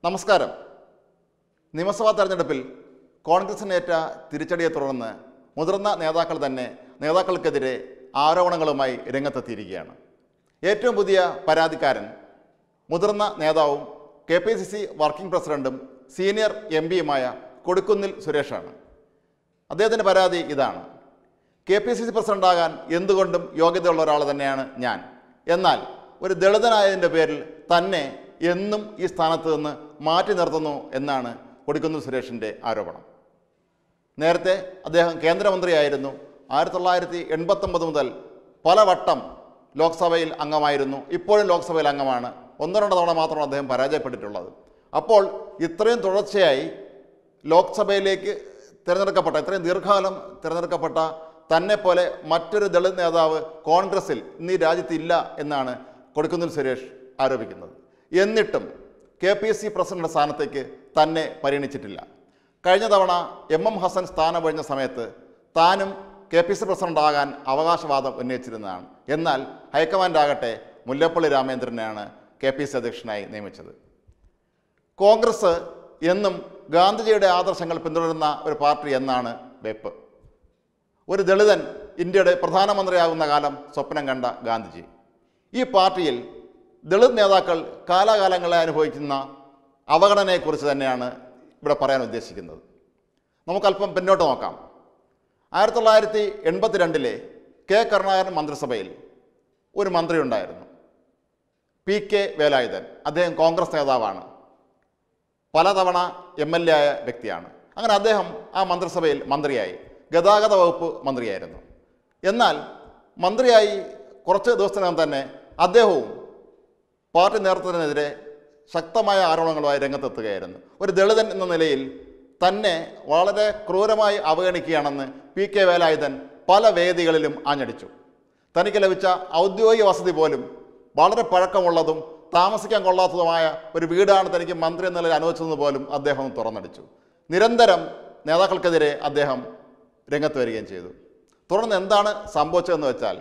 നമസ്കാരം നിയമസഭാ തെരഞ്ഞെടുപ്പിൽ കോൺഗ്രസിനേറ്റ തിരിച്ചടിയെ തുടർന്ന് മുതിർന്ന നേതാക്കൾ തന്നെ നേതാക്കൾക്കെതിരെ ആരോപണങ്ങളുമായി രംഗത്തെത്തിയിരിക്കുകയാണ് ഏറ്റവും പുതിയ പരാതിക്കാരൻ മുതിർന്ന നേതാവും K P C C working പ്രസിഡന്റും സീനിയർ എം പിയുമായ കൊടിക്കുന്നിൽ സുരേഷാണ് അദ്ദേഹത്തിൻ്റെ പരാതി ഇതാണ് കെ പി സി സി പ്രസിഡന്റാകാൻ എന്തുകൊണ്ടും യോഗ്യതയുള്ള ഒരാൾ തന്നെയാണ് ഞാൻ എന്നാൽ ഒരു ദളിതനായതിൻ്റെ പേരിൽ തന്നെ എന്നും ഈ സ്ഥാനത്ത് നിന്ന് മാറ്റി നിർത്തുന്നു എന്നാണ് കൊടിക്കുന്നിൽ സുരേഷിൻ്റെ ആരോപണം നേരത്തെ അദ്ദേഹം കേന്ദ്രമന്ത്രിയായിരുന്നു ആയിരത്തി തൊള്ളായിരത്തി എൺപത്തൊമ്പത് മുതൽ പലവട്ടം ലോക്സഭയിൽ അംഗമായിരുന്നു ഇപ്പോഴും ലോക്സഭയിൽ അംഗമാണ് ഒന്നോ രണ്ടോ തവണ മാത്രമാണ് അദ്ദേഹം പരാജയപ്പെട്ടിട്ടുള്ളത് അപ്പോൾ ഇത്രയും തുടർച്ചയായി ലോക്സഭയിലേക്ക് തിരഞ്ഞെടുക്കപ്പെട്ട ഇത്രയും ദീർഘകാലം തിരഞ്ഞെടുക്കപ്പെട്ട തന്നെ പോലെ മറ്റൊരു ദളിത് നേതാവ് കോൺഗ്രസിൽ ഇന്ന് ഈ രാജ്യത്തില്ല എന്നാണ് കൊടിക്കുന്നിൽ സുരേഷ് ആരോപിക്കുന്നത് എന്നിട്ടും കെ പി സി പ്രസിഡന്റ് സ്ഥാനത്തേക്ക് തന്നെ പരിഗണിച്ചിട്ടില്ല കഴിഞ്ഞ തവണ എം എം ഹസൻ സ്ഥാനമൊഴിഞ്ഞ സമയത്ത് താനും കെ പി സി പ്രസിഡന്റ് ആകാൻ അവകാശവാദം ഉന്നയിച്ചിരുന്നതാണ് എന്നാൽ ഹൈക്കമാൻഡ് ആകട്ടെ മുല്ലപ്പള്ളി രാമേന്ദ്രനെയാണ് കെ പി സി അധ്യക്ഷനായി നിയമിച്ചത് കോൺഗ്രസ് എന്നും ഗാന്ധിജിയുടെ ആദർശങ്ങൾ പിന്തുടരുന്ന ഒരു പാർട്ടി എന്നാണ് വെപ്പ് ഒരു ദളിതൻ ഇന്ത്യയുടെ പ്രധാനമന്ത്രിയാകുന്ന കാലം സ്വപ്നം കണ്ട ഗാന്ധിജി ഈ പാർട്ടിയിൽ ദളിത് നേതാക്കൾ കാലാകാലങ്ങളെ അനുഭവിക്കുന്ന അവഗണനയെക്കുറിച്ച് തന്നെയാണ് ഇവിടെ പറയാൻ ഉദ്ദേശിക്കുന്നത് നമുക്കല്പം പിന്നോട്ട് നോക്കാം ആയിരത്തി തൊള്ളായിരത്തി എൺപത്തിരണ്ടിലെ കെ കരുണാകരൻ മന്ത്രിസഭയിൽ ഒരു മന്ത്രി ഉണ്ടായിരുന്നു പി കെ വേലായുധൻ അദ്ദേഹം കോൺഗ്രസ് നേതാവാണ് പലതവണ എം എൽ എ ആയ വ്യക്തിയാണ് അങ്ങനെ അദ്ദേഹം ആ മന്ത്രിസഭയിൽ മന്ത്രിയായി ഗതാഗത വകുപ്പ് മന്ത്രിയായിരുന്നു എന്നാൽ മന്ത്രിയായി കുറച്ച് ദിവസത്തിനകം തന്നെ അദ്ദേഹവും പാർട്ടി നേതൃത്വത്തിനെതിരെ ശക്തമായ ആരോപണങ്ങളുമായി രംഗത്തെത്തുകയായിരുന്നു ഒരു ദളിതൻ എന്ന നിലയിൽ തന്നെ വളരെ ക്രൂരമായി അവഗണിക്കുകയാണെന്ന് പി കെ വേലായുധൻ പല വേദികളിലും ആഞ്ഞടിച്ചു തനിക്ക് ലഭിച്ച ഔദ്യോഗിക വസതി പോലും വളരെ പഴക്കമുള്ളതും താമസിക്കാൻ കൊള്ളാത്തതുമായ ഒരു വീടാണ് തനിക്ക് മന്ത്രി എന്ന നിലയിൽ അനുവദിച്ചതെന്ന് പോലും അദ്ദേഹം തുറന്നടിച്ചു നിരന്തരം നേതാക്കൾക്കെതിരെ അദ്ദേഹം രംഗത്ത് വരികയും ചെയ്തു തുടർന്ന് എന്താണ് സംഭവിച്ചതെന്ന് വെച്ചാൽ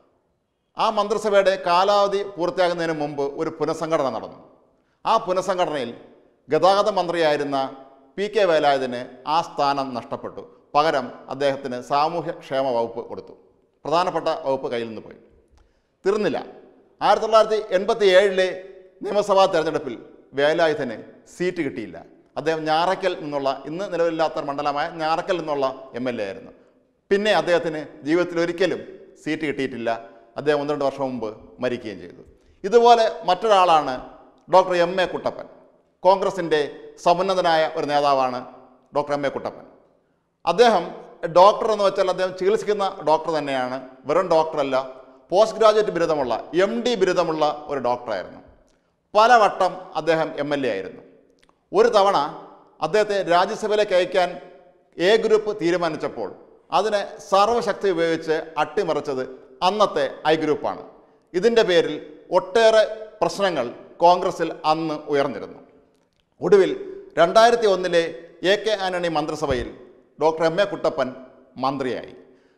ആ മന്ത്രിസഭയുടെ കാലാവധി പൂർത്തിയാകുന്നതിന് മുമ്പ് ഒരു പുനഃസംഘടന നടന്നു ആ പുനഃസംഘടനയിൽ ഗതാഗത മന്ത്രിയായിരുന്ന പി കെ വേലായുധന് ആ സ്ഥാനം നഷ്ടപ്പെട്ടു പകരം അദ്ദേഹത്തിന് സാമൂഹ്യ ക്ഷേമ വകുപ്പ് കൊടുത്തു പ്രധാനപ്പെട്ട വകുപ്പ് കയ്യിൽ നിന്ന് പോയി തീർന്നില്ല ആയിരത്തി തൊള്ളായിരത്തി എൺപത്തി ഏഴിലെ നിയമസഭാ തെരഞ്ഞെടുപ്പിൽ വേലായുധന് സീറ്റ് കിട്ടിയില്ല അദ്ദേഹം ഞാറയ്ക്കൽ നിന്നുള്ള ഇന്ന് നിലവിലില്ലാത്ത ഒരു മണ്ഡലമായ ഞാറയ്ക്കൽ നിന്നുള്ള എം എൽ എ ആയിരുന്നു പിന്നെ അദ്ദേഹത്തിന് ജീവിതത്തിൽ ഒരിക്കലും സീറ്റ് കിട്ടിയിട്ടില്ല അദ്ദേഹം ഒന്ന് രണ്ട് വർഷം മുമ്പ് മരിക്കുകയും ചെയ്തു ഇതുപോലെ മറ്റൊരാളാണ് ഡോക്ടർ എം എ കുട്ടപ്പൻ കോൺഗ്രസിൻ്റെ സമുന്നതനായ ഒരു നേതാവാണ് ഡോക്ടർ എം എ കുട്ടപ്പൻ അദ്ദേഹം ഡോക്ടർ എന്ന് വെച്ചാൽ അദ്ദേഹം ചികിത്സിക്കുന്ന ഡോക്ടർ തന്നെയാണ് വെറും ഡോക്ടറല്ല പോസ്റ്റ് ഗ്രാജുവേറ്റ് ബിരുദമുള്ള എം ഡി ബിരുദമുള്ള ഒരു ഡോക്ടറായിരുന്നു പലവട്ടം അദ്ദേഹം എം എൽ എ ആയിരുന്നു ഒരു തവണ അദ്ദേഹത്തെ രാജ്യസഭയിലേക്ക് അയക്കാൻ എ ഗ്രൂപ്പ് തീരുമാനിച്ചപ്പോൾ അതിനെ സർവശക്തി ഉപയോഗിച്ച് അട്ടിമറിച്ചത് അന്നത്തെ ഐ ഗ്രൂപ്പാണ് ഇതിൻ്റെ പേരിൽ ഒട്ടേറെ പ്രശ്നങ്ങൾ കോൺഗ്രസിൽ അന്ന് ഉയർന്നിരുന്നു ഒടുവിൽ രണ്ടായിരത്തി ഒന്നിലെ എ കെ ആന്റണി മന്ത്രിസഭയിൽ ഡോക്ടർ എം എ കുട്ടപ്പൻ മന്ത്രിയായി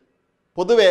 പൊതുവെ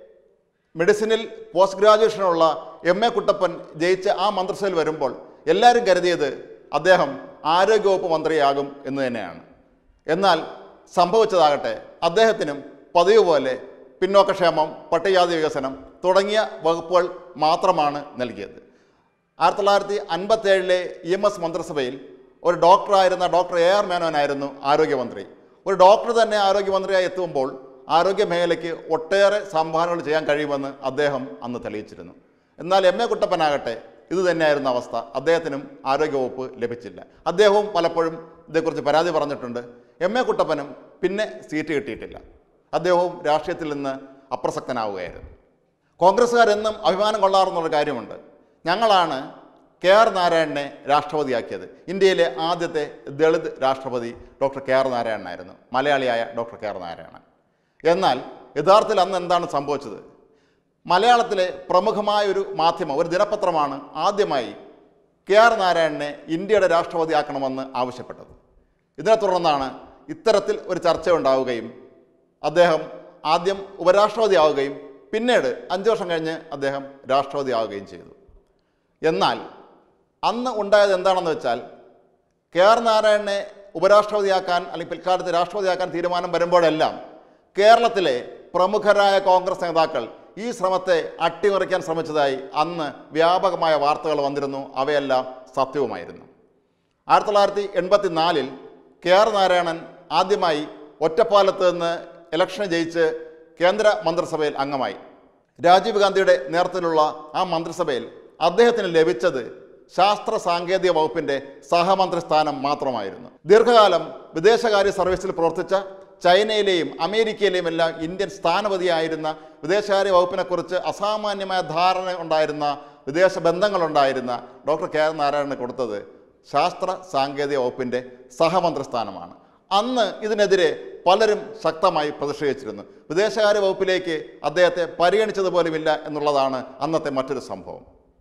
മെഡിസിനിൽ പോസ്റ്റ് ഗ്രാജുവേഷനുള്ള എം എ കുട്ടപ്പൻ ജയിച്ച് ആ മന്ത്രിസഭയിൽ വരുമ്പോൾ എല്ലാവരും കരുതിയത് അദ്ദേഹം ആരോഗ്യവകുപ്പ് മന്ത്രിയാകും എന്ന് തന്നെയാണ് എന്നാൽ സംഭവിച്ചതാകട്ടെ അദ്ദേഹത്തിനും പതിവ് പോലെ പിന്നോക്കക്ഷേമം പട്ടികജാതി വികസനം തുടങ്ങിയ വകുപ്പുകൾ മാത്രമാണ് നൽകിയത് ആയിരത്തി തൊള്ളായിരത്തി അൻപത്തേഴിലെ ഇ എം എസ് മന്ത്രിസഭയിൽ ഒരു ഡോക്ടറായിരുന്ന ഡോക്ടർ എ ആർ മേനോനായിരുന്നു ആരോഗ്യമന്ത്രി ഒരു ഡോക്ടർ തന്നെ ആരോഗ്യമന്ത്രിയായി എത്തുമ്പോൾ ആരോഗ്യ മേഖലയ്ക്ക് ഒട്ടേറെ സംഭാവനകൾ ചെയ്യാൻ കഴിയുമെന്ന് അദ്ദേഹം അന്ന് തെളിയിച്ചിരുന്നു എന്നാൽ എം എ കുട്ടപ്പനാകട്ടെ ഇത് തന്നെയായിരുന്നു അവസ്ഥ അദ്ദേഹത്തിനും ആരോഗ്യവകുപ്പ് ലഭിച്ചില്ല അദ്ദേഹവും പലപ്പോഴും ഇതേക്കുറിച്ച് പരാതി പറഞ്ഞിട്ടുണ്ട് എം എ കുട്ടപ്പനും പിന്നെ സീറ്റ് കിട്ടിയിട്ടില്ല അദ്ദേഹവും രാഷ്ട്രീയത്തിൽ നിന്ന് അപ്രസക്തനാവുകയായിരുന്നു കോൺഗ്രസ്സുകാരെന്നും അഭിമാനം കൊള്ളാറുന്നൊരു കാര്യമുണ്ട് ഞങ്ങളാണ് കെ ആർ നാരായണനെ രാഷ്ട്രപതിയാക്കിയത് ഇന്ത്യയിലെ ആദ്യത്തെ ദളിത് രാഷ്ട്രപതി ഡോക്ടർ കെ ആർ നാരായണനായിരുന്നു മലയാളിയായ ഡോക്ടർ കെ ആർ നാരായണൻ എന്നാൽ യഥാർത്ഥത്തിൽ അന്ന് എന്താണ് സംഭവിച്ചത് മലയാളത്തിലെ പ്രമുഖമായ ഒരു മാധ്യമം ഒരു ദിനപത്രമാണ് ആദ്യമായി കെ ആർ നാരായണനെ ഇന്ത്യയുടെ രാഷ്ട്രപതിയാക്കണമെന്ന് ആവശ്യപ്പെട്ടത് ഇതിനെ തുടർന്നാണ് ഇത്തരത്തിൽ ഒരു ചർച്ച ഉണ്ടാവുകയും അദ്ദേഹം ആദ്യം ഉപരാഷ്ട്രപതിയാവുകയും പിന്നീട് അഞ്ച് വർഷം കഴിഞ്ഞ് അദ്ദേഹം രാഷ്ട്രപതിയാവുകയും ചെയ്തു എന്നാൽ അന്ന് ഉണ്ടായത് എന്താണെന്ന് വെച്ചാൽ കെ ആർ നാരായണനെ ഉപരാഷ്ട്രപതിയാക്കാൻ അല്ലെങ്കിൽ പിൽക്കാലത്ത് രാഷ്ട്രപതിയാക്കാൻ തീരുമാനം വരുമ്പോഴെല്ലാം കേരളത്തിലെ പ്രമുഖരായ കോൺഗ്രസ് നേതാക്കൾ ഈ ശ്രമത്തെ അട്ടിമറിക്കാൻ ശ്രമിച്ചതായി അന്ന് വ്യാപകമായ വാർത്തകൾ വന്നിരുന്നു അവയെല്ലാം സത്യവുമായിരുന്നു ആയിരത്തി തൊള്ളായിരത്തി എൺപത്തി നാലിൽ കെ ആർ നാരായണൻ ആദ്യമായി ഒറ്റപ്പാലത്ത് നിന്ന് ഇലക്ഷൻ ജയിച്ച് കേന്ദ്ര മന്ത്രിസഭയിൽ അംഗമായി രാജീവ് ഗാന്ധിയുടെ നേതൃത്വത്തിലുള്ള ആ മന്ത്രിസഭയിൽ അദ്ദേഹത്തിന് ലഭിച്ചത് ശാസ്ത്ര സാങ്കേതിക വകുപ്പിന്റെ സഹമന്ത്രി സ്ഥാനം മാത്രമായിരുന്നു ദീർഘകാലം വിദേശകാര്യ സർവീസിൽ പ്രവർത്തിച്ച ചൈനയിലെയും അമേരിക്കയിലെയും എല്ലാം ഇന്ത്യൻ സ്ഥാനപതിയായിരുന്ന വിദേശകാര്യ വകുപ്പിനെക്കുറിച്ച് അസാമാന്യമായ ധാരണ ഉണ്ടായിരുന്ന വിദേശ ബന്ധങ്ങളുണ്ടായിരുന്ന ഡോക്ടർ കെ ആർ നാരായണന് കൊടുത്തത് ശാസ്ത്ര സാങ്കേതിക വകുപ്പിൻ്റെ സഹമന്ത്രി സ്ഥാനമാണ് അന്ന് ഇതിനെതിരെ പലരും ശക്തമായി പ്രതിഷേധിച്ചിരുന്നു വിദേശകാര്യ വകുപ്പിലേക്ക് അദ്ദേഹത്തെ പരിഗണിച്ചതുപോലുമില്ല എന്നുള്ളതാണ് അന്നത്തെ മറ്റൊരു സംഭവം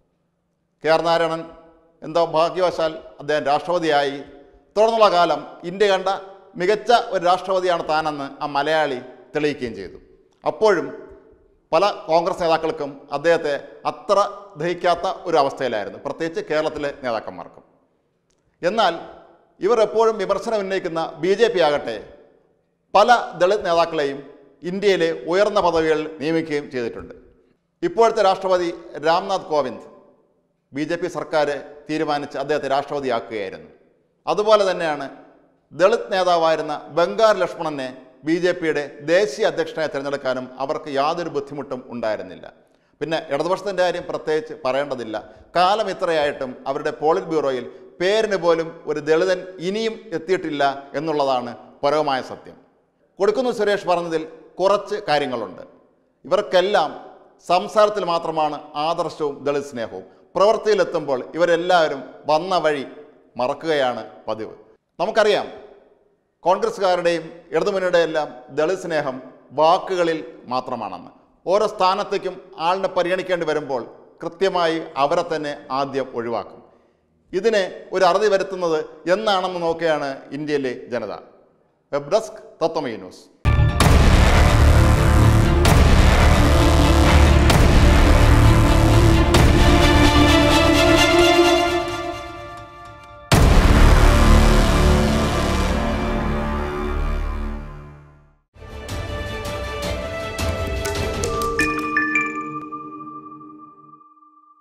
കെ ആർ നാരായണൻ എന്തോ ഭാഗ്യവശാൽ അദ്ദേഹം രാഷ്ട്രപതിയായി തുടർന്നുള്ള കാലം ഇന്ത്യ കണ്ട മികച്ച ഒരു രാഷ്ട്രപതിയാണ് താനെന്ന് ആ മലയാളി തെളിയിക്കുകയും ചെയ്തു അപ്പോഴും പല കോൺഗ്രസ് നേതാക്കൾക്കും അദ്ദേഹത്തെ അത്ര ദഹിക്കാത്ത ഒരു അവസ്ഥയിലായിരുന്നു പ്രത്യേകിച്ച് കേരളത്തിലെ നേതാക്കന്മാർക്കും എന്നാൽ ഇവർ എപ്പോഴും വിമർശനം ഉന്നയിക്കുന്ന ബി ജെ പി ആകട്ടെ പല ദളിത് നേതാക്കളെയും ഇന്ത്യയിലെ ഉയർന്ന പദവികൾ നിയമിക്കുകയും ചെയ്തിട്ടുണ്ട് ഇപ്പോഴത്തെ രാഷ്ട്രപതി Ramnath Kovind B J P സർക്കാർ തീരുമാനിച്ച് അദ്ദേഹത്തെ രാഷ്ട്രപതിയാക്കുകയായിരുന്നു അതുപോലെ തന്നെയാണ് ദളിത് നേതാവായിരുന്ന ബംഗാർ ലക്ഷ്മണനെ ബി ജെ പിയുടെ ദേശീയ അധ്യക്ഷനായി തിരഞ്ഞെടുക്കാനും അവർക്ക് യാതൊരു ബുദ്ധിമുട്ടും ഉണ്ടായിരുന്നില്ല പിന്നെ ഇടതുപക്ഷത്തിൻ്റെ കാര്യം പ്രത്യേകിച്ച് പറയേണ്ടതില്ല കാലം ഇത്രയായിട്ടും അവരുടെ പോളിറ്റ് ബ്യൂറോയിൽ പേരിന് പോലും ഒരു ദളിതൻ ഇനിയും എത്തിയിട്ടില്ല എന്നുള്ളതാണ് പരമമായ സത്യം കൊടുക്കുന്നു സുരേഷ് പറഞ്ഞതിൽ കുറച്ച് കാര്യങ്ങളുണ്ട് ഇവർക്കെല്ലാം സംസാരത്തിൽ മാത്രമാണ് ആദർശവും ദളിത് സ്നേഹവും പ്രവൃത്തിയിലെത്തുമ്പോൾ ഇവരെല്ലാവരും വന്ന വഴി മറക്കുകയാണ് പതിവ് നമുക്കറിയാം കോൺഗ്രസ്സുകാരുടെയും ഇടതുമുന്നണിയുടെയും എല്ലാം ദളിത് സ്നേഹം വാക്കുകളിൽ മാത്രമാണെന്ന് ഓരോ സ്ഥാനത്തേക്കും ആളിനെ പരിഗണിക്കേണ്ടി വരുമ്പോൾ കൃത്യമായി അവരെ തന്നെ ആദ്യം ഒഴിവാക്കും ഇതിനെ ഒരു അറുതി വരുത്തുന്നത് എന്നാണെന്ന് നോക്കുകയാണ് ഇന്ത്യയിലെ ജനത വെബ് ഡെസ്ക് തത്വമേ ന്യൂസ്